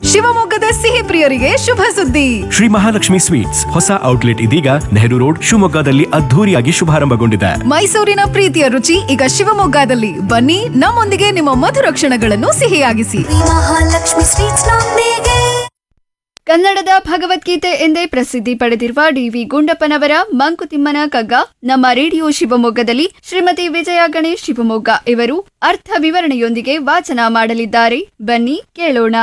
ಶಿವಮೊಗ್ಗದ ಸಿಹಿ ಪ್ರಿಯರಿಗೆ ಶುಭ ಸುದ್ದಿ ಶ್ರೀ ಮಹಾಲಕ್ಷ್ಮಿ ಸ್ವೀಟ್ಸ್ ಹೊಸ ಔಟ್ಲೆಟ್ ಇದೀಗ ನೆಹರು ರೋಡ್ ಶಿವಮೊಗ್ಗದಲ್ಲಿ ಅದ್ಧೂರಿಯಾಗಿ ಶುಭಾರಂಭಗೊಂಡಿದೆ ಮೈಸೂರಿನ ಪ್ರೀತಿಯ ರುಚಿ ಈಗ ಶಿವಮೊಗ್ಗದಲ್ಲಿ ಬನ್ನಿ ನಮ್ಮೊಂದಿಗೆ ನಿಮ್ಮ ಮಧುರ ಕ್ಷಣಗಳನ್ನು ಸಿಹಿಯಾಗಿಸಿ ಮಹಾಲಕ್ಷ್ಮಿ ಸ್ವೀಟ್ಸ್ ನೊಂದಿಗೆ ಕನ್ನಡದ ಭಗವದ್ಗೀತೆ ಎಂದೇ ಪ್ರಸಿದ್ಧಿ ಪಡೆದಿರುವ ಡಿವಿ ಗುಂಡಪ್ಪನವರ ಮಂಕುತಿಮ್ಮನ ಕಗ್ಗ ನಮ್ಮ ರೇಡಿಯೋ ಶಿವಮೊಗ್ಗದಲ್ಲಿ ಶ್ರೀಮತಿ ವಿಜಯ ಗಣೇಶ್ ಶಿವಮೊಗ್ಗ ಇವರು ಅರ್ಥ ವಿವರಣೆಯೊಂದಿಗೆ ವಾಚನ ಮಾಡಲಿದ್ದಾರೆ ಬನ್ನಿ ಕೇಳೋಣ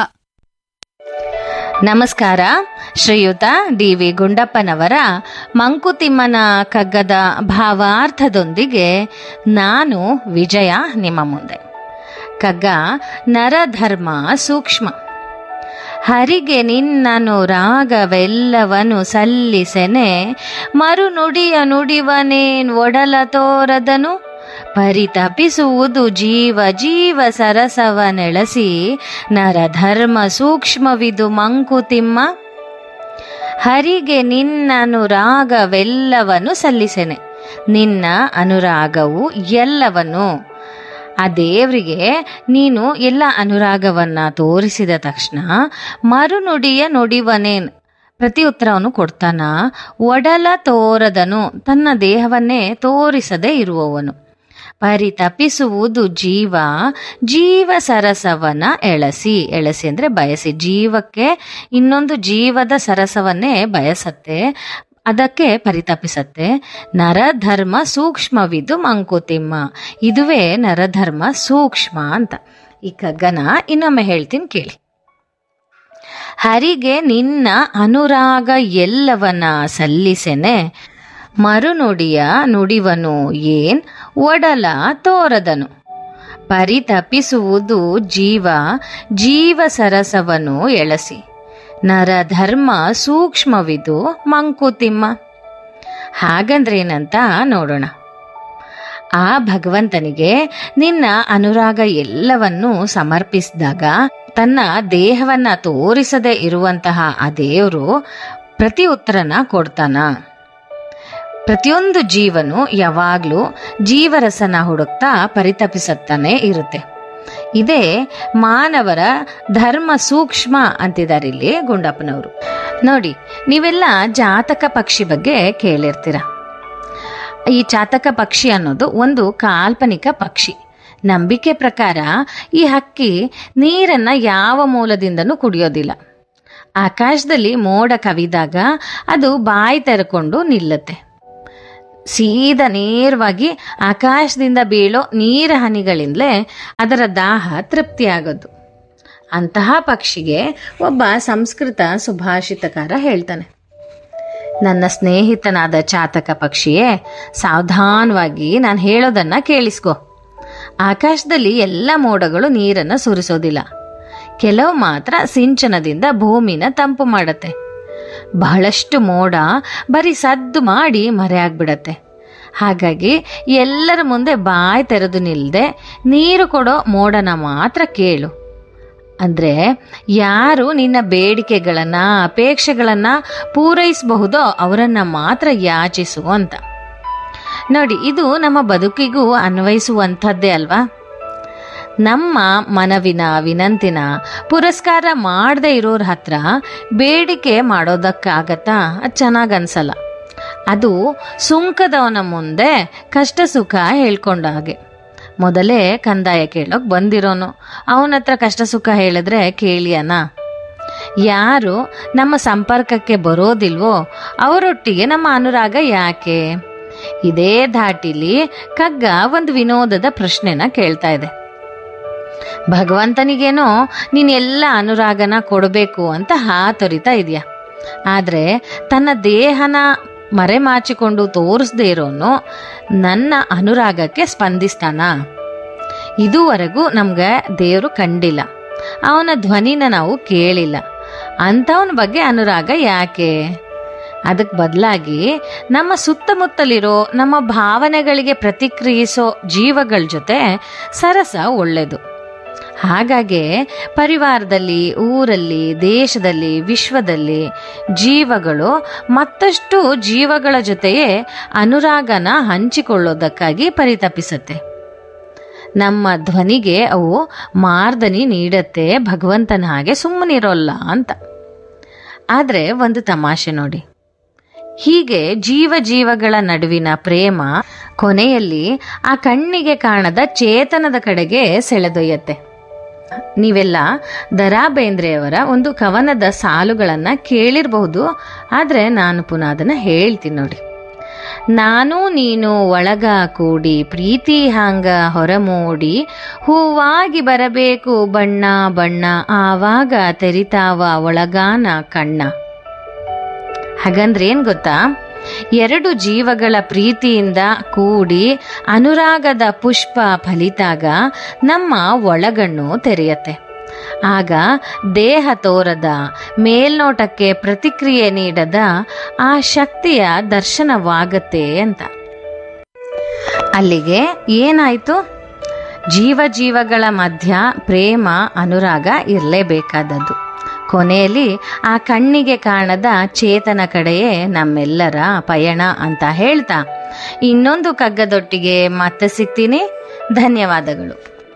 ನಮಸ್ಕಾರ ಶ್ರೀಯುತ ಡಿ ವಿ ಗುಂಡಪ್ಪನವರ ಮಂಕುತಿಮ್ಮನ ಕಗ್ಗದ ಭಾವಾರ್ಥದೊಂದಿಗೆ ನಾನು ವಿಜಯ ನಿಮ್ಮ ಮುಂದೆ ಕಗ್ಗ ನರಧರ್ಮ ಸೂಕ್ಷ್ಮ ಹರಿಗೆ ನಿನ್ನನು ರಾಗವೆಲ್ಲವನು ಸಲ್ಲಿಸೆನೆ ಮರುನುಡಿಯ ನುಡಿವನೇನ್ ಒಡಲ ತೋರದನು ಪರಿತಪಿಸುವುದು ಜೀವ ಜೀವ ಸರಸವನೆಳಸಿ ನರಧರ್ಮ ಸೂಕ್ಷ್ಮವಿದು ಮಂಕುತಿಮ್ಮ ಹರಿಗೆ ನಿನ್ನ ಅನುರಾಗವೆಲ್ಲವನ್ನು ಸಲ್ಲಿಸೆನೆ ನಿನ್ನ ಅನುರಾಗವು ಎಲ್ಲವನ್ನು ಆ ದೇವರಿಗೆ ನೀನು ಎಲ್ಲ ಅನುರಾಗವನ್ನ ತೋರಿಸಿದ ತಕ್ಷಣ ಮರುನುಡಿಯ ನುಡಿವನೇನ್ ಪ್ರತಿ ಉತ್ತರವನ್ನು ಕೊಡ್ತಾನ ಒಡಲ ತೋರದನು ತನ್ನ ದೇಹವನ್ನೇ ತೋರಿಸದೆ ಇರುವವನು ಪರಿತಪಿಸುವುದು ಜೀವ ಜೀವ ಸರಸವನ ಎಳಸಿ ಎಳಸಿ ಅಂದ್ರೆ ಬಯಸಿ ಜೀವಕ್ಕೆ ಇನ್ನೊಂದು ಜೀವದ ಸರಸವನ್ನೇ ಬಯಸತ್ತೆ ಅದಕ್ಕೆ ಪರಿತಪಿಸತ್ತೆ ನರಧರ್ಮ ಸೂಕ್ಷ್ಮವಿದು ಮಂಕುತಿಮ್ಮ ಇದುವೇ ನರಧರ್ಮ ಸೂಕ್ಷ್ಮ ಅಂತ ಈ ಕಗ್ಗನ ಇನ್ನೊಮ್ಮೆ ಹೇಳ್ತೀನಿ ಕೇಳಿ ಹರಿಗೆ ನಿನ್ನ ಅನುರಾಗ ಎಲ್ಲವನ್ನ ಸಲ್ಲಿಸೆನೆ ಮರುನುಡಿಯ ನುಡಿವನು ಏನ್ ಒಡಲ ತೋರದನು ಪರಿತಪಿಸುವುದು ಜೀವ ಜೀವ ಸರಸವನು ಎಳಸಿ ನರಧರ್ಮ ಸೂಕ್ಷ್ಮವಿದು ಮಂಕುತಿಮ್ಮ ಹಾಗಂದ್ರೇನಂತ ನೋಡೋಣ ಆ ಭಗವಂತನಿಗೆ ನಿನ್ನ ಅನುರಾಗ ಎಲ್ಲವನ್ನೂ ಸಮರ್ಪಿಸಿದಾಗ ತನ್ನ ದೇಹವನ್ನ ತೋರಿಸದೆ ಇರುವಂತಹ ಆ ದೇವರು ಪ್ರತಿ ಉತ್ತರನ ಕೊಡ್ತಾನ ಪ್ರತಿಯೊಂದು ಜೀವನು ಯಾವಾಗ್ಲೂ ಜೀವರಸನ ಹುಡುಕ್ತಾ ಪರಿತಪಿಸುತ್ತಾನೆ ಇರುತ್ತೆ ಇದೇ ಮಾನವರ ಧರ್ಮ ಸೂಕ್ಷ್ಮ ಅಂತಿದ್ದಾರೆ ಇಲ್ಲಿ ಗುಂಡಪ್ಪನವರು ನೋಡಿ ನೀವೆಲ್ಲ ಜಾತಕ ಪಕ್ಷಿ ಬಗ್ಗೆ ಕೇಳಿರ್ತೀರ ಈ ಚಾತಕ ಪಕ್ಷಿ ಅನ್ನೋದು ಒಂದು ಕಾಲ್ಪನಿಕ ಪಕ್ಷಿ ನಂಬಿಕೆ ಪ್ರಕಾರ ಈ ಹಕ್ಕಿ ನೀರನ್ನ ಯಾವ ಮೂಲದಿಂದನೂ ಕುಡಿಯೋದಿಲ್ಲ ಆಕಾಶದಲ್ಲಿ ಮೋಡ ಕವಿದಾಗ ಅದು ಬಾಯಿ ತೆರೆಕೊಂಡು ನಿಲ್ಲುತ್ತೆ ಸೀದಾ ನೇರವಾಗಿ ಆಕಾಶದಿಂದ ಬೀಳೋ ನೀರ ಹನಿಗಳಿಂದಲೇ ಅದರ ದಾಹ ತೃಪ್ತಿಯಾಗೋದು ಅಂತಹ ಪಕ್ಷಿಗೆ ಒಬ್ಬ ಸಂಸ್ಕೃತ ಸುಭಾಷಿತಕಾರ ಹೇಳ್ತಾನೆ ನನ್ನ ಸ್ನೇಹಿತನಾದ ಚಾತಕ ಪಕ್ಷಿಯೇ ಸಾವಧಾನವಾಗಿ ನಾನು ಹೇಳೋದನ್ನ ಕೇಳಿಸ್ಕೊ ಆಕಾಶದಲ್ಲಿ ಎಲ್ಲ ಮೋಡಗಳು ನೀರನ್ನು ಸುರಿಸೋದಿಲ್ಲ ಕೆಲವು ಮಾತ್ರ ಸಿಂಚನದಿಂದ ಭೂಮಿನ ತಂಪು ಮಾಡತ್ತೆ ಬಹಳಷ್ಟು ಮೋಡ ಬರೀ ಸದ್ದು ಮಾಡಿ ಮರೆಯಾಗ್ಬಿಡತ್ತೆ ಹಾಗಾಗಿ ಎಲ್ಲರ ಮುಂದೆ ಬಾಯಿ ತೆರೆದು ನಿಲ್ಲದೆ ನೀರು ಕೊಡೋ ಮೋಡನ ಮಾತ್ರ ಕೇಳು ಅಂದ್ರೆ ಯಾರು ನಿನ್ನ ಬೇಡಿಕೆಗಳನ್ನ ಅಪೇಕ್ಷೆಗಳನ್ನ ಪೂರೈಸಬಹುದೋ ಅವರನ್ನ ಮಾತ್ರ ಯಾಚಿಸು ಅಂತ ನೋಡಿ ಇದು ನಮ್ಮ ಬದುಕಿಗೂ ಅನ್ವಯಿಸುವಂಥದ್ದೇ ಅಲ್ವಾ ನಮ್ಮ ಮನವಿನ ವಿನಂತಿನ ಪುರಸ್ಕಾರ ಮಾಡದೇ ಇರೋರ ಹತ್ರ ಬೇಡಿಕೆ ಮಾಡೋದಕ್ಕಾಗತ್ತಾ ಅದು ಚೆನ್ನಾಗಿ ಅನ್ಸಲ್ಲ ಅದು ಸುಂಕದವನ ಮುಂದೆ ಕಷ್ಟ ಸುಖ ಹೇಳ್ಕೊಂಡ ಹಾಗೆ ಮೊದಲೇ ಕಂದಾಯ ಕೇಳೋಕ್ ಬಂದಿರೋನು ಅವನ ಹತ್ರ ಕಷ್ಟ ಸುಖ ಹೇಳಿದ್ರೆ ಕೇಳಿಯನ ಯಾರು ನಮ್ಮ ಸಂಪರ್ಕಕ್ಕೆ ಬರೋದಿಲ್ವೋ ಅವರೊಟ್ಟಿಗೆ ನಮ್ಮ ಅನುರಾಗ ಯಾಕೆ ಇದೇ ಧಾಟಿಲಿ ಕಗ್ಗ ಒಂದು ವಿನೋದದ ಪ್ರಶ್ನೆನ ಕೇಳ್ತಾ ಇದೆ ಭಗವಂತನಿಗೇನೋ ನೀನ್ ಎಲ್ಲ ಅನುರಾಗನ ಕೊಡಬೇಕು ಅಂತ ಹಾತೊರಿತಾ ಇದೆಯಾ ಆದ್ರೆ ತನ್ನ ದೇಹನ ಮರೆಮಾಚಿಕೊಂಡು ತೋರಿಸದೇ ಇರೋನು ನನ್ನ ಅನುರಾಗಕ್ಕೆ ಸ್ಪಂದಿಸ್ತಾನ ಇದುವರೆಗೂ ನಮ್ಗೆ ದೇವರು ಕಂಡಿಲ್ಲ ಅವನ ಧ್ವನಿನ ನಾವು ಕೇಳಿಲ್ಲ ಅಂಥವನ ಬಗ್ಗೆ ಅನುರಾಗ ಯಾಕೆ ಅದಕ್ಕೆ ಬದಲಾಗಿ ನಮ್ಮ ಸುತ್ತಮುತ್ತಲಿರೋ ನಮ್ಮ ಭಾವನೆಗಳಿಗೆ ಪ್ರತಿಕ್ರಿಯಿಸೋ ಜೀವಗಳ ಜೊತೆ ಸರಸ ಒಳ್ಳೆಯದು ಹಾಗಾಗಿ ಪರಿವಾರದಲ್ಲಿ ಊರಲ್ಲಿ ದೇಶದಲ್ಲಿ ವಿಶ್ವದಲ್ಲಿ ಜೀವಗಳು ಮತ್ತಷ್ಟು ಜೀವಗಳ ಜೊತೆಯೇ ಅನುರಾಗನ ಹಂಚಿಕೊಳ್ಳೋದಕ್ಕಾಗಿ ಪರಿತಪಿಸುತ್ತೆ ನಮ್ಮ ಧ್ವನಿಗೆ ಅವು ಮಾರ್ದನಿ ನೀಡತ್ತೆ ಭಗವಂತನ ಹಾಗೆ ಸುಮ್ಮನಿರೋಲ್ಲ ಅಂತ ಆದರೆ ಒಂದು ತಮಾಷೆ ನೋಡಿ ಹೀಗೆ ಜೀವ ಜೀವಗಳ ನಡುವಿನ ಪ್ರೇಮ ಕೊನೆಯಲ್ಲಿ ಆ ಕಣ್ಣಿಗೆ ಕಾಣದ ಚೇತನದ ಕಡೆಗೆ ಸೆಳೆದೊಯ್ಯತ್ತೆ ನೀವೆಲ್ಲ ದರಾ ಬೇಂದ್ರೆಯವರ ಒಂದು ಕವನದ ಸಾಲುಗಳನ್ನು ಕೇಳಿರಬಹುದು ಆದರೆ ನಾನು ಪುನಃ ಅದನ್ನು ಹೇಳ್ತೀನಿ ನೋಡಿ ನಾನು ನೀನು ಒಳಗ ಕೂಡಿ ಪ್ರೀತಿ ಹಾಂಗ ಹೊರಮೂಡಿ ಹೂವಾಗಿ ಬರಬೇಕು ಬಣ್ಣ ಬಣ್ಣ ಆವಾಗ ತೆರಿತಾವ ಒಳಗಾನ ಕಣ್ಣ ಹಾಗಂದ್ರೆ ಏನ್ ಗೊತ್ತಾ ಎರಡು ಜೀವಗಳ ಪ್ರೀತಿಯಿಂದ ಕೂಡಿ ಅನುರಾಗದ ಪುಷ್ಪ ಫಲಿತಾಗ ನಮ್ಮ ಒಳಗಣ್ಣು ತೆರೆಯತ್ತೆ ಆಗ ದೇಹ ತೋರದ ಮೇಲ್ನೋಟಕ್ಕೆ ಪ್ರತಿಕ್ರಿಯೆ ನೀಡದ ಆ ಶಕ್ತಿಯ ದರ್ಶನವಾಗತ್ತೆ ಅಂತ ಅಲ್ಲಿಗೆ ಏನಾಯ್ತು ಜೀವ ಜೀವಗಳ ಮಧ್ಯ ಪ್ರೇಮ ಅನುರಾಗ ಇರಲೇಬೇಕಾದದ್ದು ಕೊನೆಯಲ್ಲಿ ಆ ಕಣ್ಣಿಗೆ ಕಾಣದ ಚೇತನ ಕಡೆಯೇ ನಮ್ಮೆಲ್ಲರ ಪಯಣ ಅಂತ ಹೇಳ್ತಾ ಇನ್ನೊಂದು ಕಗ್ಗದೊಟ್ಟಿಗೆ ಮತ್ತೆ ಸಿಗ್ತೀನಿ ಧನ್ಯವಾದಗಳು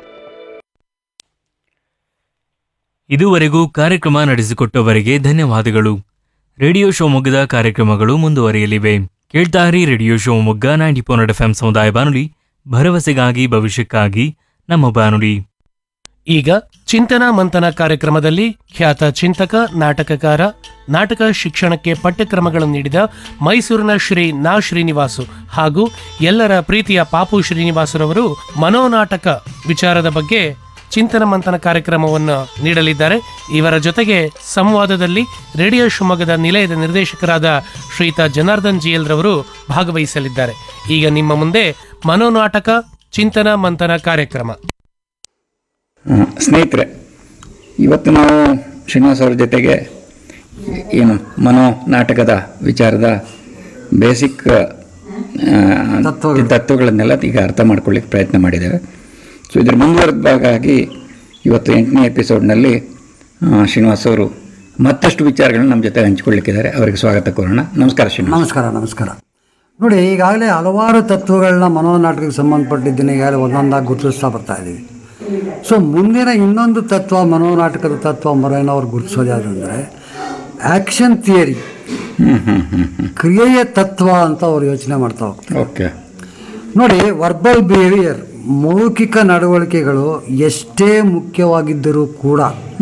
ಇದುವರೆಗೂ ಕಾರ್ಯಕ್ರಮ ನಡೆಸಿಕೊಟ್ಟವರಿಗೆ ಧನ್ಯವಾದಗಳು ರೇಡಿಯೋ ಶಿವಮೊಗ್ಗದ ಕಾರ್ಯಕ್ರಮಗಳು ಮುಂದುವರಿಯಲಿವೆ ಕೇಳ್ತಾರಿ radio Shivamogga ninety four F M ಸಮುದಾಯ ಬಾನುಲಿ ಭರವಸೆಗಾಗಿ ಭವಿಷ್ಯಕ್ಕಾಗಿ ನಮ್ಮ ಬಾನುಲಿ ಈಗ ಚಿಂತನ ಮಂಥನ ಕಾರ್ಯಕ್ರಮದಲ್ಲಿ ಖ್ಯಾತ ಚಿಂತಕ ನಾಟಕಕಾರ ನಾಟಕ ಶಿಕ್ಷಣಕ್ಕೆ ಪಠ್ಯಕ್ರಮಗಳನ್ನು ನೀಡಿದ ಮೈಸೂರಿನ ಶ್ರೀ ನಾ ಶ್ರೀನಿವಾಸು ಹಾಗೂ ಎಲ್ಲರ ಪ್ರೀತಿಯ ಪಾಪು ಶ್ರೀನಿವಾಸರವರು ಮನೋನಾಟಕ ವಿಚಾರದ ಬಗ್ಗೆ ಚಿಂತನ ಮಂಥನ ಕಾರ್ಯಕ್ರಮವನ್ನು ನೀಡಲಿದ್ದಾರೆ ಇವರ ಜೊತೆಗೆ ಸಂವಾದದಲ್ಲಿ ರೇಡಿಯೋ ಶಿವಮೊಗ್ಗದ ನಿಲಯದ ನಿರ್ದೇಶಕರಾದ ಶ್ರೀಯುತ ಜನಾರ್ದನ್ ಜಿಎಲ್ ರವರು ಭಾಗವಹಿಸಲಿದ್ದಾರೆ ಈಗ ನಿಮ್ಮ ಮುಂದೆ ಮನೋನಾಟಕ ಚಿಂತನ ಮಂಥನ ಕಾರ್ಯಕ್ರಮ ಆ, ಸ್ನೇಹಿತರೆ ಇವತ್ತು ನಾವು ಶ್ರೀನಿವಾಸ್ ಅವ್ರ ಜೊತೆಗೆ ಏನು ಮನೋ ನಾಟಕದ ವಿಚಾರದ ಬೇಸಿಕ್ ತತ್ವಗಳನ್ನೆಲ್ಲ ಈಗ ಅರ್ಥ ಮಾಡ್ಕೊಳ್ಳಿಕ್ಕೆ ಪ್ರಯತ್ನ ಮಾಡಿದ್ದೇವೆ ಸೊ ಇದರ ಮುಂದುವರೆದ ಭಾಗ ಆಗಿ ಇವತ್ತು ಎಂಟನೇ ಎಪಿಸೋಡ್ನಲ್ಲಿ ಆ, ಶ್ರೀನಿವಾಸ್ ಅವರು ಮತ್ತಷ್ಟು ವಿಚಾರಗಳನ್ನ ನಮ್ಮ ಜೊತೆ ಹಂಚಿಕೊಳ್ಳಿಕ್ಕಿದ್ದಾರೆ ಅವರಿಗೆ ಸ್ವಾಗತ ಕೋರೋಣ ನಮಸ್ಕಾರ ಶ್ರೀನಿವಾಸ್ ನಮಸ್ಕಾರ ನಮಸ್ಕಾರ ನೋಡಿ ಈಗಾಗಲೇ ಹಲವಾರು ತತ್ವಗಳನ್ನ ಮನೋನಾಟಕಕ್ಕೆ ಸಂಬಂಧಪಟ್ಟಿದ್ದನ್ನು ಈಗಾಗಲೇ ಒಂದೊಂದಾಗಿ ಗುರುತಿಸ್ತಾ ಬರ್ತಾ ಇದ್ದೀವಿ ಸೊ ಮುಂದಿನ ಇನ್ನೊಂದು ತತ್ವ ಮನೋನಾಟಕದ ತತ್ವ ಮೊರೇನವ್ರು ಗುರುತಿಸೋದು ಯಾವುದಂದರೆ ಆ್ಯಕ್ಷನ್ ಥಿಯರಿ ಕ್ರಿಯೆಯ ತತ್ವ ಅಂತ ಅವ್ರು ಯೋಚನೆ ಮಾಡ್ತಾ ಹೋಗ್ತಾರೆ ಓಕೆ ನೋಡಿ ವರ್ಬಲ್ ಬಿಹೇವಿಯರ್ ಮೌಖಿಕ ನಡವಳಿಕೆಗಳು ಎಷ್ಟೇ ಮುಖ್ಯವಾಗಿದ್ದರೂ ಕೂಡ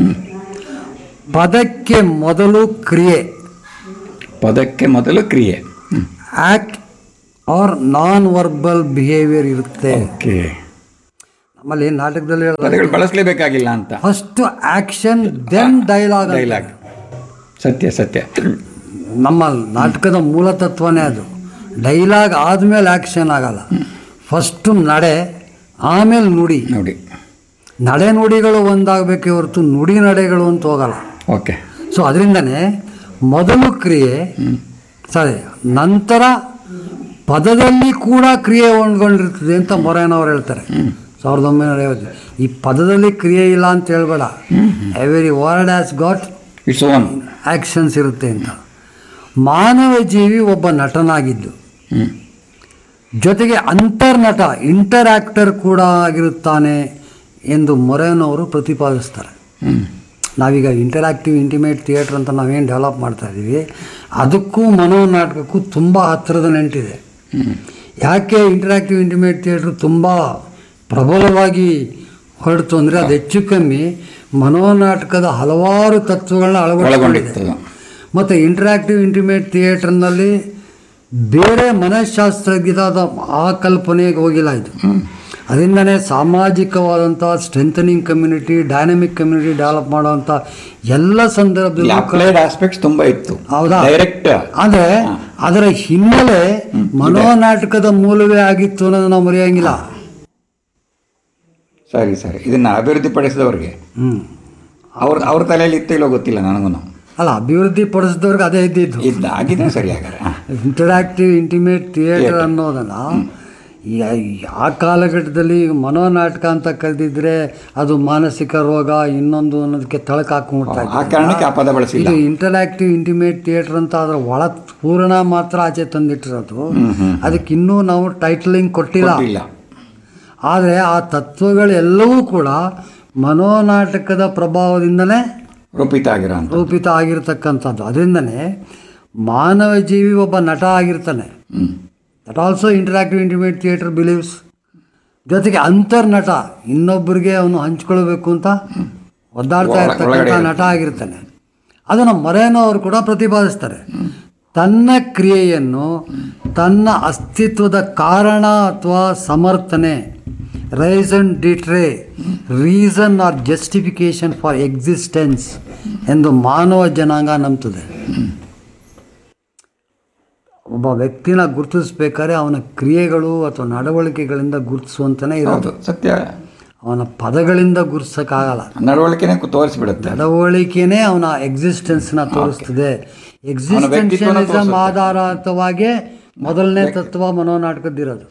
ಪದಕ್ಕೆ ಮೊದಲು ಕ್ರಿಯೆ ಪದಕ್ಕೆ ಮೊದಲು ಕ್ರಿಯೆ hmm. Act or non verbal behaviour ಇರುತ್ತೆ ಓಕೆ ನಮ್ಮಲ್ಲಿ ನಾಟಕದಲ್ಲಿ ಪದಗಳು ಬಳಸಲೇಬೇಕಾಗಿಲ್ಲ ಅಂತ first action then dialogue dialogue ಸತ್ಯ ಸತ್ಯ ನಮ್ಮ ನಾಟಕದ ಮೂಲ ತತ್ವನೇ ಅದು ಡೈಲಾಗ್ ಆದಮೇಲೆ ಆಕ್ಷನ್ ಆಗಲ್ಲ ಫಸ್ಟು ನಡೆ ಆಮೇಲೆ ನುಡಿ ನೋಡಿ ನಡೆ ನುಡಿಗಳು ಒಂದಾಗಬೇಕೇ ಹೊರತು ನುಡಿ ನಡೆಗಳು ಅಂತ ಹೋಗಲ್ಲ ಓಕೆ ಸೊ ಅದರಿಂದನೇ ಮೊದಲು ಕ್ರಿಯೆ ಸರಿ ನಂತರ ಪದದಲ್ಲಿ ಕೂಡ ಕ್ರಿಯೆ ಒಳಗೊಂಡಿರ್ತದೆ ಅಂತ ಮೊರೇನವ್ರು ಹೇಳ್ತಾರೆ ಸಾವಿರದ ಒಂಬೈನೂರ ಐವತ್ತು ಈ ಪದದಲ್ಲಿ ಕ್ರಿಯೆ ಇಲ್ಲ ಅಂತ ಹೇಳ್ಬೇಡ every word has got its own actions ಇರುತ್ತೆ ಅಂತ ಮಾನವ ಜೀವಿ ಒಬ್ಬ ನಟನಾಗಿದ್ದು ಜೊತೆಗೆ ಅಂತರ್ನಟ ಇಂಟರ್ ಆಕ್ಟರ್ ಕೂಡ ಆಗಿರುತ್ತಾನೆ ಎಂದು ಮೊರೇನವರು ಪ್ರತಿಪಾದಿಸ್ತಾರೆ ನಾವೀಗ ಇಂಟರಾಕ್ಟಿವ್ ಇಂಟಿಮೇಟ್ ಥಿಯೇಟ್ರ್ ಅಂತ ನಾವೇನು ಡೆವಲಪ್ ಮಾಡ್ತಾ ಇದ್ದೀವಿ ಅದಕ್ಕೂ ಮನೋನಾಟಕಕ್ಕೂ ತುಂಬ ಹತ್ತಿರದ ನೆಂಟಿದೆ ಯಾಕೆ ಇಂಟರಾಕ್ಟಿವ್ ಇಂಟಿಮೇಟ್ ಥಿಯೇಟ್ರ್ ತುಂಬ ಪ್ರಬಲವಾಗಿ ಹೊರಡ್ತು ಅಂದರೆ ಅದು ಹೆಚ್ಚು ಕಮ್ಮಿ ಮನೋನಾಟಕದ ಹಲವಾರು ತತ್ವಗಳನ್ನ ಅಳವಡಿಸಿಕೊಂಡಿದೆ ಒಳಗೊಂಡಿರ್ತದೆ ಮತ್ತು ಇಂಟರಾಕ್ಟಿವ್ ಇಂಟಿಮೇಟ್ ಥಿಯೇಟ್ರ್ನಲ್ಲಿ ಬೇರೆ ಮನಃಶಾಸ್ತ್ರಜ್ಞದ ಆ ಕಲ್ಪನೆಗೆ ಹೋಗಿಲ್ಲ ಇದು ಅದರಿಂದನೇ ಸಾಮಾಜಿಕವಾದಂಥ strengthening community dynamic community develop ಮಾಡುವಂಥ ಎಲ್ಲ ಸಂದರ್ಭದಲ್ಲೂ ಅಪ್ಲೈಡ್ ಆಸ್ಪೆಕ್ಟ್ಸ್ ತುಂಬಾ ಇತ್ತು ಹೌದಾ ಡೈರೆಕ್ಟ್ ಆದರೆ ಅದರ ಹಿನ್ನೆಲೆ ಮನೋನಾಟಕದ ಮೂಲವೇ ಆಗಿತ್ತು ಅನ್ನೋದು ನಾವು ಮರೆಯೋಂಗಿಲ್ಲ ಸರಿ ಸರಿ ಇದನ್ನ ಅಭಿವೃದ್ಧಿ ಪಡಿಸಿದವ್ರಿಗೆ ಹ್ಞೂ ಅವ್ರ ಅವ್ರ ತಲೆಯಲ್ಲಿ ಇತ್ತು ಇಲ್ಲೋ ಗೊತ್ತಿಲ್ಲ ನನಗೂ ಅಲ್ಲ ಅಭಿವೃದ್ಧಿ ಪಡಿಸಿದವ್ರಿಗೆ ಅದೇ ಇದ್ದಿದ್ದು ಇದ್ದ ಆಗಿದೆ ಸರಿ ಹಾಗಾದ್ರೆ ಹ. ಇಂಟರಾಕ್ಟಿವ್ ಇಂಟಿಮೇಟ್ ಥಿಯೇಟರ್ ಅನ್ನೋದನ್ನ ಯಾ- ಆ ಕಾಲಘಟ್ಟದಲ್ಲಿ ಮನೋನಾಟಕ ಅಂತ ಕರೆದಿದ್ರೆ ಅದು ಮಾನಸಿಕ ರೋಗ ಇನ್ನೊಂದು ಅನ್ನೋದಕ್ಕೆ ತಳಕು ಹಾಕೊಂಡ್ಬಿಡ್ತಾ ಆ ಕಾರಣಕ್ಕೆ ಆ ಪದ ಬಳಸಿಲ್ಲ ಇದು ಇಂಟರಾಕ್ಟಿವ್ ಇಂಟಿಮೇಟ್ ಥಿಯೇಟರ್ ಅಂತ ಅದರ ಒಳ ಪೂರ್ಣ ಮಾತ್ರ ಆಚೆ ತಂದಿಟ್ಟಿರೋದು ಅದಕ್ಕೆ ಇನ್ನೂ ನಾವು ಟೈಟ್ಲಿಂಗ್ ಕೊಟ್ಟಿಲ್ಲ ಇಲ್ಲ ಆದರೆ ಆ ತತ್ವಗಳೆಲ್ಲವೂ ಕೂಡ ಮನೋನಾಟಕದ ಪ್ರಭಾವದಿಂದಲೇ ರೂಪಿತ ಆಗಿರೋ ಅಂತ ರೂಪಿತ ಆಗಿರ್ತಕ್ಕಂಥದ್ದು ಅದರಿಂದನೇ ಮಾನವ ಜೀವಿ ಒಬ್ಬ ನಟ ಆಗಿರ್ತಾನೆ that also interactive intimate theatre believes ಜೊತೆಗೆ ಅಂತರ್ನಟ ಇನ್ನೊಬ್ಬರಿಗೆ ಅವನು ಹಂಚ್ಕೊಳ್ಬೇಕು ಅಂತ ಒದ್ದಾಡ್ತಾ ಒಳ- ಇರ್ತಕ್ಕಂಥ ಒಳಗಡೆ ನಟ ಆಗಿರ್ತಾನೆ ಅದನ್ನು ಮೊರೇನೋ ಅವರು ಕೂಡ ಪ್ರತಿಪಾದಿಸ್ತಾರೆ ತನ್ನ ಕ್ರಿಯೆಯನ್ನು ತನ್ನ ಅಸ್ತಿತ್ವದ ಕಾರಣ ಅಥವಾ ಸಮರ್ಥನೆ raison d'etre reason or justification for existence ಎಂದು ಮಾನವ ಜನಾಂಗ ನಂಬ್ತದೆ ಒಬ್ಬ ವ್ಯಕ್ತಿನ ಗುರುತಿಸ್ಬೇಕಾದ್ರೆ ಅವನ ಕ್ರಿಯೆಗಳು ಅಥವಾ ನಡವಳಿಕೆಗಳಿಂದ ಗುರುತಿಸುವಂತನೇ ಇರೋದು ಹೌದು ಸತ್ಯ ಅವನ ಪದಗಳಿಂದ ಗುರುತಿಸೋಕ್ಕಾಗಲ್ಲ ನಡವಳಿಕೆನೆ ಕು- ತೋರಿಸ್ಬಿಡುತ್ತೆ ನಡವಳಿಕೆನೇ ಅವನ ಎಕ್ಸಿಸ್ಟೆನ್ಸ್ನ ತೋರಿಸ್ತದೆ ಎಕ್ಸಿಸ್ಟೆನ್ಷಿಯಲಿಸಮ್ ಆಧಾರಿತವಾಗಿ ಮೊದಲನೇ ತತ್ವ ಮನೋನಾಟಕದ್ದಿರೋದು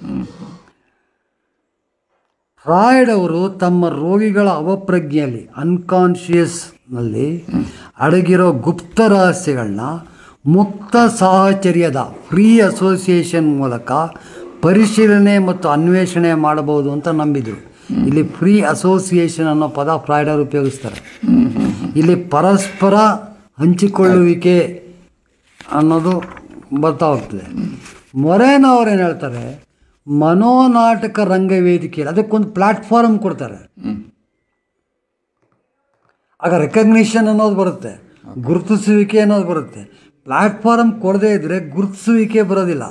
ಫ್ರಾಯ್ಡ್ ಅವರು ತಮ್ಮ ರೋಗಿಗಳ ಅವಪ್ರಜ್ಞೆಯಲ್ಲಿ ಅನ್ಕಾನ್ಷಿಯಸ್ನಲ್ಲಿ ಅಡಗಿರೋ ಗುಪ್ತ ರಹಸ್ಯಗಳನ್ನ ಮುಕ್ತ ಸಾಹಚರ್ಯದ ಫ್ರೀ ಅಸೋಸಿಯೇಷನ್ ಮೂಲಕ ಪರಿಶೀಲನೆ ಮತ್ತು ಅನ್ವೇಷಣೆ ಮಾಡಬಹುದು ಅಂತ ನಂಬಿದರು ಇಲ್ಲಿ ಫ್ರೀ ಅಸೋಸಿಯೇಷನ್ ಅನ್ನೋ ಪದ ಫ್ರಾಯ್ಡ್ ಅವರು ಉಪಯೋಗಿಸ್ತಾರೆ ಇಲ್ಲಿ ಪರಸ್ಪರ ಹಂಚಿಕೊಳ್ಳುವಿಕೆ ಅನ್ನೋದು ಬರ್ತಾ ಹೋಗ್ತದೆ ಮೊರೇನೋ ಅವ್ರು ಏನು ಹೇಳ್ತಾರೆ ಮನೋನಾಟಕ ರಂಗವೇದಿಕೆಯಲ್ಲಿ ಅದಕ್ಕೊಂದು ಪ್ಲ್ಯಾಟ್ಫಾರ್ಮ್ ಕೊಡ್ತಾರೆ ಆಗ ರೆಕಗ್ನಿಷನ್ ಅನ್ನೋದು ಬರುತ್ತೆ ಗುರುತಿಸುವಿಕೆ ಅನ್ನೋದು ಬರುತ್ತೆ ಪ್ಲ್ಯಾಟ್ಫಾರ್ಮ್ ಕೊಡದೇ ಇದ್ದರೆ ಗುರುತಿಸುವಿಕೆ ಬರೋದಿಲ್ಲ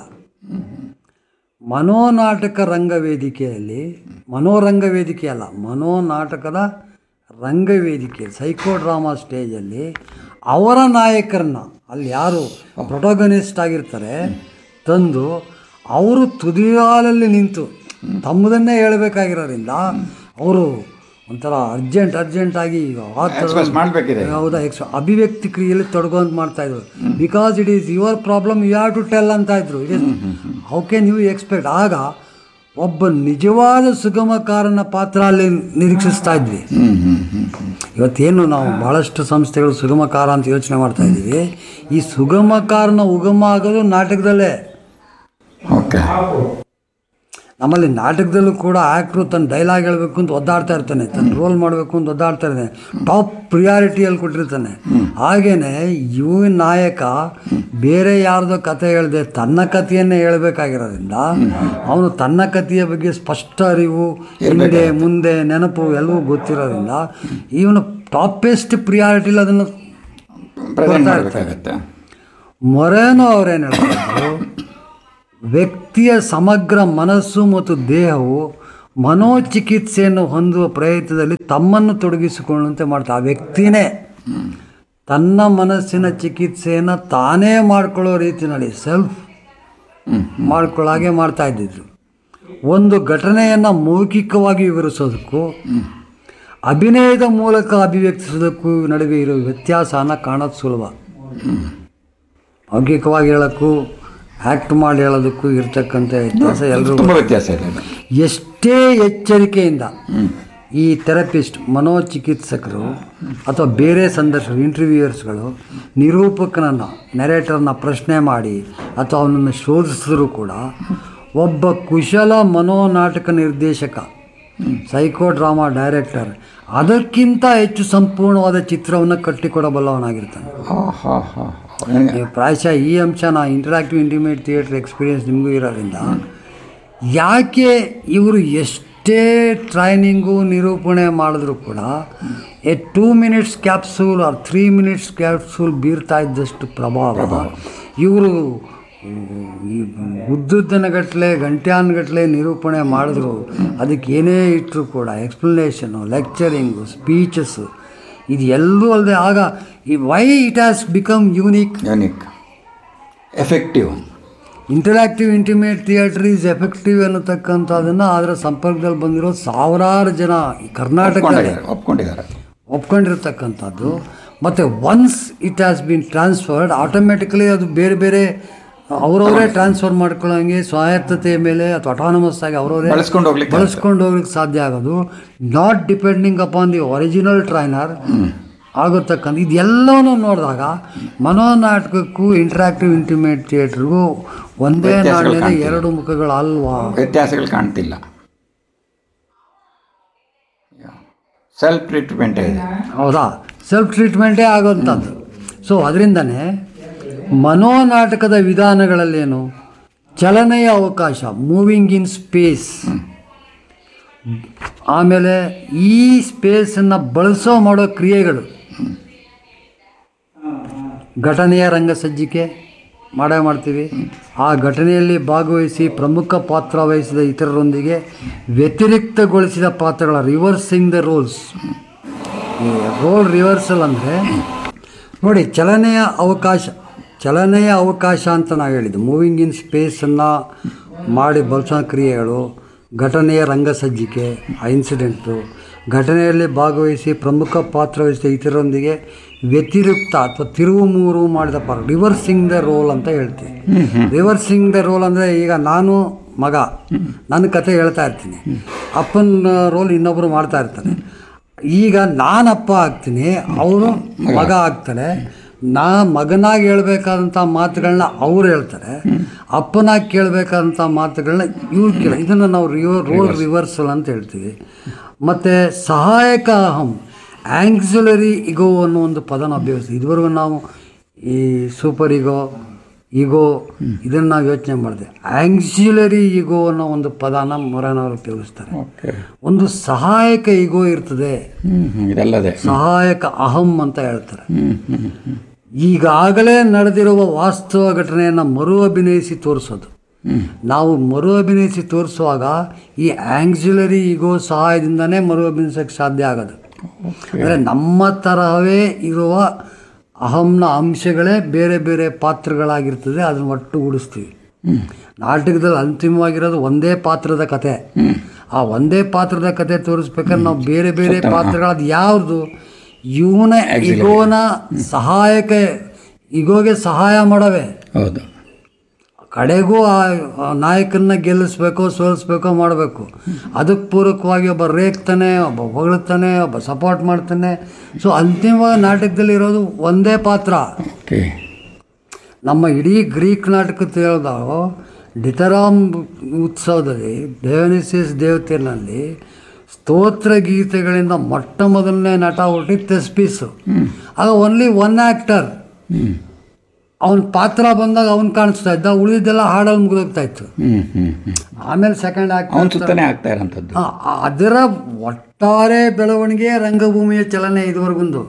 ಮನೋನಾಟಕ ರಂಗವೇದಿಕೆಯಲ್ಲಿ ಮನೋರಂಗ ವೇದಿಕೆ ಅಲ್ಲ ಮನೋನಾಟಕದ ರಂಗವೇದಿಕೆ ಸೈಕೋ ಡ್ರಾಮಾ ಸ್ಟೇಜಲ್ಲಿ ಅವರ ನಾಯಕರನ್ನ ಅಲ್ಲಿ ಯಾರು ಪ್ರೊಟೋಗನಿಸ್ಟ್ ಆಗಿರ್ತಾರೆ ತಂದು ಅವರು ತುದಿಗಾಲಲ್ಲಿ ನಿಂತು ತಮ್ಮದನ್ನೇ ಹೇಳಬೇಕಾಗಿರೋದ್ರಿಂದ ಅವರು ಒಂಥರ ಅರ್ಜೆಂಟ್ ಅರ್ಜೆಂಟಾಗಿ ಆ ಥರ- Express ಮಾಡ್ಬೇಕಿದೆ. ಹೌದಾ ಎಕ್ಸ್ ಅಭಿವ್ಯಕ್ತಿ ಕ್ರಿಯೆಯಲ್ಲಿ ತೊಡಗುವಂತ ಮಾಡ್ತಾ ಇದ್ರು because it is your problem you have to tell ಅಂತ ಇದ್ರು it is how can you expect ಆಗ ಒಬ್ಬ ನಿಜವಾದ ಸುಗಮಕಾರನ ಪಾತ್ರ ಅಲ್ಲಿ ನಿರೀಕ್ಷಿಸ್ತಾ ಇದ್ವಿ ಇವತ್ತೇನು ನಾವು ಭಾಳಷ್ಟು ಸಂಸ್ಥೆಗಳು ಸುಗಮಕಾರ ಅಂತ ಯೋಚನೆ ಮಾಡ್ತಾ ಇದ್ದೀವಿ ಈ ಸುಗಮಕಾರನ ಉಗಮ ಆಗೋದು ನಾಟಕದಲ್ಲೇ ಓಕೆ ನಮ್ಮಲ್ಲಿ ನಾಟಕದಲ್ಲೂ ಕೂಡ ಆ್ಯಕ್ಟ್ರು ತನ್ನ ಡೈಲಾಗ್ ಹೇಳಬೇಕು ಅಂತ ಒದ್ದಾಡ್ತಾ ಇರ್ತಾನೆ ತನ್ನ ರೋಲ್ ಮಾಡಬೇಕು ಅಂತ ಒದ್ದಾಡ್ತಾ ಇರ್ತಾನೆ ಟಾಪ್ ಪ್ರಿಯಾರಿಟಿಯಲ್ಲಿ ಕೊಟ್ಟಿರ್ತಾನೆ ಹಾಗೇನೆ ಇವ ನಾಯಕ ಬೇರೆ ಯಾರ್ದೋ ಕತೆ ಹೇಳ್ದೆ ತನ್ನ ಕಥೆಯನ್ನೇ ಹೇಳಬೇಕಾಗಿರೋದ್ರಿಂದ ಅವನು ತನ್ನ ಕಥೆಯ ಬಗ್ಗೆ ಸ್ಪಷ್ಟ ಅರಿವು ಹಿಂದೆ ಮುಂದೆ ನೆನಪು ಎಲ್ಲವೂ ಗೊತ್ತಿರೋದ್ರಿಂದ ಇವನು ಟಾಪೆಸ್ಟ್ ಪ್ರಿಯಾರಿಟಿಲಿ ಅದನ್ನು ಪ್ರೆಸೆಂಟ್ ಕೊಡ್ತಾ ಇರ್ತಾನೆ. ಮಾಡಬೇಕಾಗತ್ತೆ ಮೊರೇನೋ ಅವ್ರೇನು ಹೇಳ್ತಾರೆ ವ್ಯಕ್ತಿಯ ಸಮಗ್ರ ಮನಸ್ಸು ಮತ್ತು ದೇಹವು ಮನೋಚಿಕಿತ್ಸೆಯನ್ನು ಹೊಂದುವ ಪ್ರಯತ್ನದಲ್ಲಿ ತಮ್ಮನ್ನು ತೊಡಗಿಸಿಕೊಳ್ಳುವಂತೆ ಮಾಡ್ತಾರೆ ಆ ವ್ಯಕ್ತಿನೇ ತನ್ನ ಮನಸ್ಸಿನ ಚಿಕಿತ್ಸೆಯನ್ನು ತಾನೇ ಮಾಡ್ಕೊಳ್ಳೋ ರೀತಿಯಲ್ಲಿ ಸೆಲ್ಫ್ ಮಾಡ್ಕೊಳ್ಳಾಗೆ ಮಾಡ್ತಾ ಇದ್ದಿದ್ರು ಒಂದು ಘಟನೆಯನ್ನು ಮೌಖಿಕವಾಗಿ ವಿವರಿಸೋದಕ್ಕೂ ಅಭಿನಯದ ಮೂಲಕ ಅಭಿವ್ಯಕ್ತಿಸೋದಕ್ಕೂ ನಡುವೆ ಇರೋ ವ್ಯತ್ಯಾಸನ ಕಾಣೋದು ಸುಲಭ ಮೌಖಿಕವಾಗಿ ಹೇಳೋಕ್ಕೂ ಆ್ಯಕ್ಟ್ ಮಾಡಿ ಹೇಳೋದಕ್ಕೂ ಇರ್ತಕ್ಕಂಥ ವ್ಯತ್ಯಾಸ ಎಲ್ಲರೂ ತುಂಬ ವ್ಯತ್ಯಾಸ ಇದೆ ಅದು. ಎಷ್ಟೇ ಎಚ್ಚರಿಕೆಯಿಂದ ಈ ಥೆರಪಿಸ್ಟ್ ಮನೋಚಿಕಿತ್ಸಕರು ಅಥವಾ ಬೇರೆ ಸಂದರ್ಶಕರು ಇಂಟರ್ವ್ಯೂಯರ್ಸ್ಗಳು ನಿರೂಪಕನನ್ನು ನೆರೇಟರ್ನ ಪ್ರಶ್ನೆ ಮಾಡಿ ಅಥವಾ ಅವನನ್ನು ಶೋಧಿಸಿದ್ರು ಕೂಡ ಒಬ್ಬ ಕುಶಲ ಮನೋನಾಟಕ ನಿರ್ದೇಶಕ ಸೈಕೋ ಡ್ರಾಮಾ ಡೈರೆಕ್ಟರ್ ಅದಕ್ಕಿಂತ ಹೆಚ್ಚು ಸಂಪೂರ್ಣವಾದ ಚಿತ್ರವನ್ನು ಕಟ್ಟಿಕೊಡಬಲ್ಲವನಾಗಿರ್ತಾನೆ ಹಾ ಹಾ ಹಾ ನೀವು ಪ್ರಾಯಶಃ ಈ ಅಂಶನ ಇಂಟರಾಕ್ಟಿವ್ ಇಂಟಿಮೇಟ್ ಥಿಯೇಟರ್ ಎಕ್ಸ್ಪೀರಿಯನ್ಸ್ ನಿಮಗೂ ಇರೋದ್ರಿಂದ ಯಾಕೆ ಇವರು ಎಷ್ಟೇ ಟ್ರೈನಿಂಗು ನಿರೂಪಣೆ ಮಾಡಿದ್ರು ಕೂಡ a two minutes capsule or three minutes capsule ಬೀರ್ತಾ ಇದ್ದಷ್ಟು ಪ್ರಭಾವ ಇವರು ಈ ಉದ್ದುದ್ದನಗಟ್ಟಲೆ ಗಂಟ್ಯಾನ್ಗಟ್ಟಲೆ ನಿರೂಪಣೆ ಮಾಡಿದ್ರು ಅದಕ್ಕೆ ಏನೇ ಇಟ್ಟರು ಕೂಡ ಎಕ್ಸ್ಪ್ಲನೇಷನು ಲೆಕ್ಚರಿಂಗು ಸ್ಪೀಚಸ್ಸು ಇದು ಎಲ್ಲೂ ಅಲ್ಲದೆ ಆಗ ಈ why it has become unique unique effective interactive intimate theatre is effective ಅನ್ನತಕ್ಕಂಥದ್ದನ್ನು ಅದರ ಸಂಪರ್ಕದಲ್ಲಿ ಬಂದಿರೋ ಸಾವಿರಾರು ಜನ ಈ ಕರ್ನಾಟಕದಲ್ಲಿ ಒಪ್ಕೊಂಡಿದ್ದಾರೆ ಒಪ್ಕೊಂಡಿದ್ದಾರೆ ಒಪ್ಕೊಂಡಿರ್ತಕ್ಕಂಥದ್ದು ಮತ್ತು once it has been transferred automatically ಅದು ಬೇರೆ ಬೇರೆ ಅವರವರೇ ಟ್ರಾನ್ಸ್ಫರ್ ಮಾಡ್ಕೊಳ್ಳೋಂಗೆ ಸ್ವಾಯತ್ತತೆಯ ಮೇಲೆ ಅಥವಾ ಅಟಾನಮಸ್ ಆಗಿ ಅವರವರೇ ಬಳಸ್ಕೊಂಡು ಹೋಗ್ಲಿಕ್ಕೆ ಬಳಸ್ಕೊಂಡು ಹೋಗ್ಲಿಕ್ಕೆ ಸಾಧ್ಯ ಆಗೋದು not depending upon the original trainer ಆಗುತ್ತಕ್ಕಂಥ ಇದೆಲ್ಲವನ್ನು ನೋಡಿದಾಗ ಮನೋನಾಟಕಕ್ಕೂ ಇಂಟ್ರಾಕ್ಟಿವ್ ಇಂಟಿಮೇಟ್ ಥಿಯೇಟ್ರಿಗೂ ಒಂದೇ ವ್ಯತ್ಯಾಸಗಳು ನಾಣ್ಯದ ಕಾಣ್ತಿಲ್ಲ. ಎರಡು ಮುಖಗಳು ಅಲ್ವಾ ವ್ಯತ್ಯಾಸಗಳು ಕಾಣ್ತಿಲ್ಲ ಸೆಲ್ಫ್ ಟ್ರೀಟ್ಮೆಂಟ್ ಇದೆ ಹೌದಾ ಸೆಲ್ಫ್ ಟ್ರೀಟ್ಮೆಂಟೇ ಆಗೋಂಥದ್ದು ಸೊ ಅದರಿಂದನೇ ಮನೋನಾಟಕದ ವಿಧಾನಗಳಲ್ಲೇನು ಚಲನೆಯ ಅವಕಾಶ ಮೂವಿಂಗ್ ಇನ್ ಸ್ಪೇಸ್ ಆಮೇಲೆ ಈ ಸ್ಪೇಸನ್ನು ಬಳಸೋ ಮಾಡೋ ಕ್ರಿಯೆಗಳು ಘಟನೆಯ ರಂಗಸಜ್ಜಿಕೆ ಮಾಡೇ ಮಾಡ್ತೀವಿ ಆ ಘಟನೆಯಲ್ಲಿ ಭಾಗವಹಿಸಿ ಪ್ರಮುಖ ಪಾತ್ರ ವಹಿಸಿದ ಇತರರೊಂದಿಗೆ ವ್ಯತಿರಿಕ್ತಗೊಳಿಸಿದ ಪಾತ್ರಗಳ ರಿವರ್ಸಿಂಗ್ ದ ರೋಲ್ಸ್ ಈ ರೋಲ್ ರಿವರ್ಸಲ್ ಅಂದರೆ ನೋಡಿ ಚಲನೆಯ ಅವಕಾಶ ಚಲನೆಯ ಅವಕಾಶ ಅಂತ ನಾವು ಹೇಳಿದ್ದು ಮೂವಿಂಗ್ ಇನ್ ಸ್ಪೇಸನ್ನು ಮಾಡಿ ಬಳಸೋ ಕ್ರಿಯೆಗಳು ಘಟನೆಯ ರಂಗಸಜ್ಜಿಕೆ ಆ ಇನ್ಸಿಡೆಂಟು ಘಟನೆಯಲ್ಲಿ ಭಾಗವಹಿಸಿ ಪ್ರಮುಖ ಪಾತ್ರ ವಹಿಸಿದ ಇತರರೊಂದಿಗೆ ವ್ಯತಿರಿಕ್ತ ಅಥವಾ ತಿರುವು ಮೂರು ಮಾಡಿದ ಪಾತ್ರ ರಿವರ್ಸಿಂಗ್ ದ ರೋಲ್ ಅಂತ ಹೇಳ್ತೀವಿ ರಿವರ್ಸಿಂಗ್ ದ ರೋಲ್ ಅಂದರೆ ಈಗ ನಾನು ಮಗ ನನ್ನ ಕತೆ ಹೇಳ್ತಾ ಇರ್ತೀನಿ ಅಪ್ಪನ ರೋಲ್ ಇನ್ನೊಬ್ಬರು ಮಾಡ್ತಾ ಇರ್ತಾರೆ ಈಗ ನಾನು ಅಪ್ಪ ಆಗ್ತೀನಿ ಅವರು ಮಗ ಆಗ್ತಾರೆ ನಾ ಮಗನಾಗಿ ಹೇಳ್ಬೇಕಾದಂಥ ಮಾತುಗಳನ್ನ ಅವ್ರು ಹೇಳ್ತಾರೆ ಅಪ್ಪನಾಗಿ ಕೇಳಬೇಕಾದಂಥ ಮಾತುಗಳನ್ನ ಇವ್ರು ಕೇಳ ಇದನ್ನು ನಾವು ರಿವರ್ ರೋಲ್ ರಿವರ್ಸಲ್ ಅಂತ ಹೇಳ್ತೀವಿ ಮತ್ತು ಸಹಾಯಕ ಅಹಂ ಆ್ಯಂಗ್ಸುಲರಿ ಇಗೋ ಅನ್ನೋ ಒಂದು ಪದನ ಉಪಯೋಗಿಸ್ತೀವಿ ಇದುವರೆಗೂ ನಾವು ಈ ಸೂಪರ್ ಇಗೋ ಈಗೋ ಇದನ್ನು ನಾವು ಯೋಚನೆ ಮಾಡಿದೆ ಆ್ಯಂಗ್ಸುಲರಿ ಈಗೋ ಅನ್ನೋ ಒಂದು ಪದನ ಮೊರನವರು ಉಪಯೋಗಿಸ್ತಾರೆ ಓಕೆ ಒಂದು ಸಹಾಯಕ ಈಗೋ ಇರ್ತದೆ ಹ್ಞೂ ಹ್ಞೂ ಇದಲ್ಲದೆ ಸಹಾಯಕ ಅಹಂ ಅಂತ ಹೇಳ್ತಾರೆ ಹ್ಞೂ ಹ್ಞೂ ಹ್ಞೂ ಈಗಾಗಲೇ ನಡೆದಿರುವ ವಾಸ್ತವ ಘಟನೆಯನ್ನು ಮರು ಅಭಿನಯಿಸಿ ತೋರಿಸೋದು ನಾವು ಮರು ಅಭಿನಯಿಸಿ ತೋರಿಸುವಾಗ ಈ ಆ್ಯಂಗ್ಸುಲರಿ ಈಗೋ ಸಹಾಯದಿಂದನೇ ಮರು ಅಭಿನಯಿಸೋಕ್ಕೆ ಸಾಧ್ಯ ಆಗೋದು ಅಂದರೆ ನಮ್ಮ ತರಹವೇ ಇರುವ ಅಹಂನ ಅಂಶಗಳೇ ಬೇರೆ ಬೇರೆ ಪಾತ್ರಗಳಾಗಿರ್ತದೆ ಅದನ್ನು ಒಟ್ಟುಗೂಡಿಸ್ತೀವಿ ನಾಟಕದಲ್ಲಿ ಅಂತಿಮವಾಗಿರೋದು ಒಂದೇ ಪಾತ್ರದ ಕತೆ ಆ ಒಂದೇ ಪಾತ್ರದ ಕತೆ ತೋರಿಸ್ಬೇಕಾದ್ರೆ ನಾವು ಬೇರೆ ಬೇರೆ ಪಾತ್ರಗಳದ್ದು ಯಾವುದು ಇವನ ಇಗೋನ ಸಹಾಯಕ ಇಗೋಗೆ ಸಹಾಯ ಮಾಡವೆ ಹೌದು ಕಡೆಗೂ ಆ ಆ ನಾಯಕನ್ನ ಗೆಲ್ಲಿಸ್ಬೇಕೋ ಸೋಲಿಸ್ಬೇಕೋ ಮಾಡಬೇಕು ಅದಕ್ಕೆ ಪೂರಕವಾಗಿ ಒಬ್ಬ ರೇಗ್ತಾನೆ ಒಬ್ಬ ಹೊಗಳ್ತಾನೆ ಒಬ್ಬ ಸಪೋರ್ಟ್ ಮಾಡ್ತಾನೆ ಸೊ ಅಂತಿಮವಾಗಿ ನಾಟಕದಲ್ಲಿ ಇರೋದು ಒಂದೇ ಪಾತ್ರ ಓಕೆ ನಮ್ಮ ಇಡೀ ಗ್ರೀಕ್ ನಾಟಕ ತಿಳಿದಾವು ಡಿತರಾಮ್ ಉತ್ಸವದಲ್ಲಿ ದೇವನಿಸಿಸ್ ದೇವತೆಯಲ್ಲಿ ಸ್ತೋತ್ರ ಗೀತೆಗಳಿಂದ ಮೊಟ್ಟ ಮೊದಲನೇ ನಟ ಹುಟ್ಟಿದ ತೆಸ್ಪೀಸು ಆಗ ಓನ್ಲಿ ಒನ್ ಆ್ಯಕ್ಟರ್ ಅವನ ಪಾತ್ರ ಬಂದಾಗ ಅವ್ನು ಕಾಣಿಸ್ತಾ ಇದ್ದ ಉಳಿದಿದ್ದೆಲ್ಲ ಹಾಡಲ್ಲಿ ಮುಗಿದೋಗ್ತಾ ಇತ್ತು ಹ್ಞೂ ಹ್ಞೂ ಹ್ಞೂ ಆಮೇಲೆ ಸೆಕೆಂಡ್ ಅವನ ಆ್ಯಕ್ಟರ್ ಸುತ್ತನೇ ಆಗ್ತಾ ಇರೋಂಥದ್ದು ಅದರ ಒಟ್ಟಾರೆ ಬೆಳವಣಿಗೆ ರಂಗಭೂಮಿಯ ಚಲನೆ ಇದುವರೆಗೊಂದು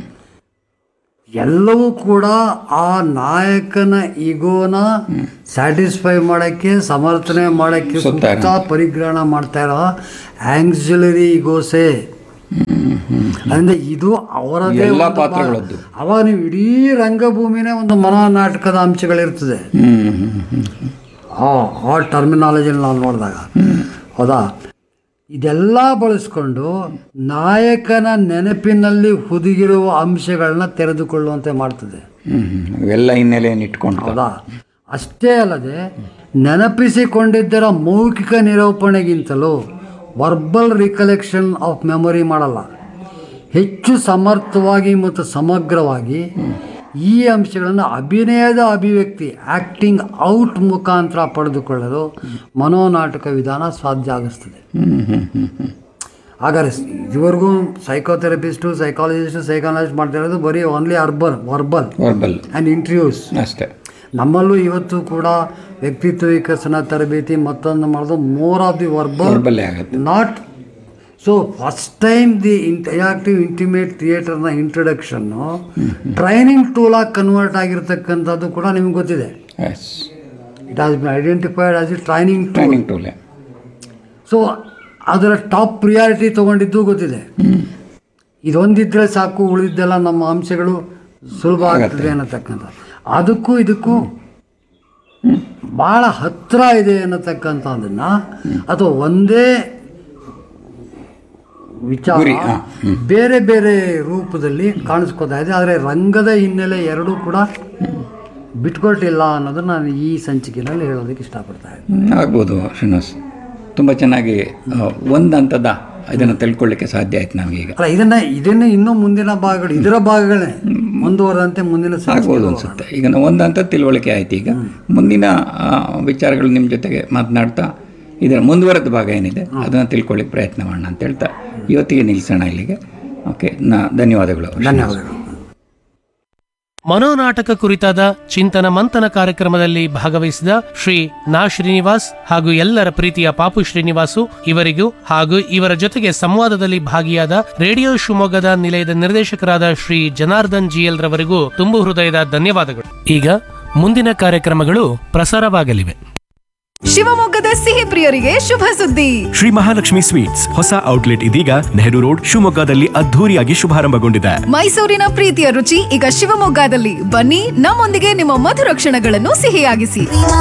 ಎಲ್ಲವೂ ಕೂಡ ಆ ನಾಯಕನ ಈಗೋನ ಸ್ಯಾಟಿಸ್ಫೈ ಮಾಡೋಕ್ಕೆ ಸಮರ್ಥನೆ ಮಾಡೋಕ್ಕೆ ಸುತ್ತ ಸುತ್ತ ಪರಿಗ್ರಹಣ ಮಾಡ್ತಾ ಇರೋ ಆಂಗ್ಸುಲರಿ ಈಗೋಸೆ ಅಂದ್ರೆ ಇದು ಅವರದೇ ಎಲ್ಲ ಒಂದು ಭಾಗ. ಪಾತ್ರಗಳದ್ದು. ಅವಾಗ ನೀವು ಇಡೀ ರಂಗಭೂಮಿನೇ ಒಂದು ಮನೋನಾಟಕದ ಅಂಶಗಳಿರ್ತದೆ ಹ್ಞೂ ಹ್ಞೂ ಹ್ಞೂ ಆ ಆ ಟರ್ಮಿನಾಲಜಿನ ನಾವು ನೋಡಿದಾಗ ಹೌದಾ ಇದೆಲ್ಲ ಬಳಸ್ಕೊಂಡು ನಾಯಕನ ನೆನಪಿನಲ್ಲಿ ಹುದುಗಿರುವ ಅಂಶಗಳನ್ನ ತೆರೆದುಕೊಳ್ಳುವಂತೆ ಮಾಡ್ತದೆ ಹ್ಞೂ ಹ್ಞೂ ಇವೆಲ್ಲ ಹಿನ್ನೆಲೆಯನ್ನು ಇಟ್ಕೊಂಡು ಹೌದಾ ಅಷ್ಟೇ ಅಲ್ಲದೆ ನೆನಪಿಸಿಕೊಂಡಿದ್ದರ ಮೌಖಿಕ ನಿರೂಪಣೆಗಿಂತಲೂ ವರ್ಬಲ್ ರಿಕಲೆಕ್ಷನ್ ಆಫ್ ಮೆಮೊರಿ ಮಾಡಲ್ಲ ಹೆಚ್ಚು ಸಮರ್ಥವಾಗಿ ಮತ್ತು ಸಮಗ್ರವಾಗಿ ಈ ಅಂಶಗಳನ್ನು ಅಭಿನಯದ ಅಭಿವ್ಯಕ್ತಿ ಆ್ಯಕ್ಟಿಂಗ್ ಔಟ್ ಮುಖಾಂತರ ಪಡೆದುಕೊಳ್ಳಲು ಮನೋನಾಟಕ ವಿಧಾನ ಸಾಧ್ಯ ಆಗಿಸ್ತದೆ ಹ್ಞೂ ಹ್ಞೂ ಹ್ಞೂ ಹ್ಞೂ ಹಾಗಾದ್ರೆ ಇದುವರೆಗೂ ಸೈಕೋಥೆರಪಿಸ್ಟು ಸೈಕಾಲಜಿಸ್ಟು ಸೈಕಾಲಜಿಸ್ಟ್ ಮಾಡ್ತಾ ಇರೋದು ಬರೀ ಓನ್ಲಿ ಅರ್ಬಲ್ ವರ್ಬಲ್ ವರ್ಬಲ್ ಆ್ಯಂಡ್ ಇಂಟರ್ವ್ಯೂಸ್ ಅಷ್ಟೇ ನಮ್ಮಲ್ಲೂ ಇವತ್ತು ಕೂಡ ವ್ಯಕ್ತಿತ್ವ ವಿಕಸನ ತರಬೇತಿ ಮತ್ತೊಂದು ಮಾಡೋದು ಮೋರ್ ಆಫ್ ದಿ ವರ್ಬಲ್ ವರ್ಬಲ್ಲೇ ಆಗುತ್ತೆ not so first time the interactive intimate ಥಿಯೇಟರ್ನ ಇಂಟ್ರಡಕ್ಷನ್ನು ಟ್ರೈನಿಂಗ್ ಟೂಲಾಗಿ ಕನ್ವರ್ಟ್ ಆಗಿರ್ತಕ್ಕಂಥದ್ದು ಕೂಡ ನಿಮ್ಗೆ ಗೊತ್ತಿದೆ as it has been identified as a training tool training ಟೂಲೇ ಸೊ ಅದರ ಟಾಪ್ ಪ್ರಿಯಾರಿಟಿ ತೊಗೊಂಡಿದ್ದು ಗೊತ್ತಿದೆ ಇದೊಂದಿದ್ರೆ ಸಾಕು ಉಳಿದಿದ್ದೆಲ್ಲ ನಮ್ಮ ಅಂಶಗಳು ಸುಲಭ ಆಗ್ತದೆ ಅನ್ನತಕ್ಕಂಥ ಅದಕ್ಕೂ ಇದಕ್ಕೂ ಭಾಳ ಹತ್ತಿರ ಇದೆ ಅನ್ನತಕ್ಕಂಥದ್ದನ್ನು ಅಥವಾ ಒಂದೇ ವಿಚಾರ ಗುರಿ, ಹಾ, ಬೇರೆ ಬೇರೆ ರೂಪದಲ್ಲಿ ಕಾಣಿಸ್ಕೋತಾ ಇದೆ ಆದರೆ ರಂಗದ ಹಿನ್ನೆಲೆ ಎರಡೂ ಕೂಡ ಬಿಟ್ಕೊಟ್ಟಿಲ್ಲ ಅನ್ನೋದನ್ನ ನಾನು ಈ ಸಂಚಿಕೆಯಲ್ಲಿ ಹೇಳೋದಕ್ಕೆ ಇಷ್ಟಪಡ್ತಾ ಇದ್ದೀನಿ ಆಗ್ಬೋದು ಶ್ರೀನಿವಾಸ್ ತುಂಬ ಚೆನ್ನಾಗಿ ಆ, ಒಂದು ಹಂತದ ಇದನ್ನು ತಿಳ್ಕೊಳ್ಳಿಕ್ಕೆ ಸಾಧ್ಯ ಆಯ್ತು ನಮಗೀಗ ಅಲ್ಲ ಇದನ್ನ ಇದನ್ನ ಇನ್ನೂ ಮುಂದಿನ ಭಾಗಗಳು ಇದರ ಭಾಗಗಳೇ ಮುಂದುವರೆದಂತೆ ಮುಂದಿನ ಆಗ್ಬೋದು ಸಂಚಿಕೆಗಳು ಅನಿಸುತ್ತೆ ಈಗ ನಾವು ಒಂದು ಹಂತ ತಿಳುವಳಿಕೆ ಆಯ್ತು ಈಗ ಮುಂದಿನ ಆ, ವಿಚಾರಗಳು ನಿಮ್ಮ ಜೊತೆಗೆ ಮಾತನಾಡ್ತಾ ಇದರ ಮುಂದುವರೆದ ಭಾಗ ಏನಿದೆ ಅದನ್ನು ತಿಳ್ಕೊಳ್ಳಿಕ್ಕೆ ಪ್ರಯತ್ನ ಮಾಡೋಣ ಅಂತ ಹೇಳ್ತಾ ಇವತ್ತಿಗೆ ನಿಲ್ಲಿಸೋಣ ಇಲ್ಲಿಗೆ ಓಕೆ ನಾ ಧನ್ಯವಾದಗಳು ಧನ್ಯವಾದಗಳು ಮನೋನಾಟಕ ಕುರಿತಾದ ಚಿಂತನ ಮಂಥನ ಕಾರ್ಯಕ್ರಮದಲ್ಲಿ ಭಾಗವಹಿಸಿದ ಶ್ರೀ ನಾ ಶ್ರೀನಿವಾಸ್ ಹಾಗೂ ಎಲ್ಲರ ಪ್ರೀತಿಯ ಪಾಪು ಶ್ರೀನಿವಾಸು ಇವರಿಗೂ ಹಾಗೂ ಇವರ ಜೊತೆಗೆ ಸಂವಾದದಲ್ಲಿ ಭಾಗಿಯಾದ ರೇಡಿಯೋ ಶಿವಮೊಗ್ಗದ ನಿಲಯದ ನಿರ್ದೇಶಕರಾದ ಶ್ರೀ ಜನಾರ್ದನ್ ಜಿಎಲ್ ರವರಿಗೂ ತುಂಬು ಹೃದಯದ ಧನ್ಯವಾದಗಳು ಈಗ ಮುಂದಿನ ಕಾರ್ಯಕ್ರಮಗಳು ಪ್ರಸಾರವಾಗಲಿವೆ ಶಿವಮೊಗ್ಗದ ಸಿಹಿ ಪ್ರಿಯರಿಗೆ ಶುಭ ಸುದ್ದಿ ಶ್ರೀ ಮಹಾಲಕ್ಷ್ಮಿ ಸ್ವೀಟ್ಸ್ ಹೊಸ ಔಟ್ಲೆಟ್ ಇದೀಗ ನೆಹರು ರೋಡ್ ಶಿವಮೊಗ್ಗದಲ್ಲಿ ಅದ್ಧೂರಿಯಾಗಿ ಶುಭಾರಂಭಗೊಂಡಿದೆ ಮೈಸೂರಿನ ಪ್ರೀತಿಯ ರುಚಿ ಈಗ ಶಿವಮೊಗ್ಗದಲ್ಲಿ ಬನ್ನಿ ನಮ್ಮೊಂದಿಗೆ ನಿಮ್ಮ ಮಧುರ ಕ್ಷಣಗಳನ್ನು ಸಿಹಿಯಾಗಿಸಿ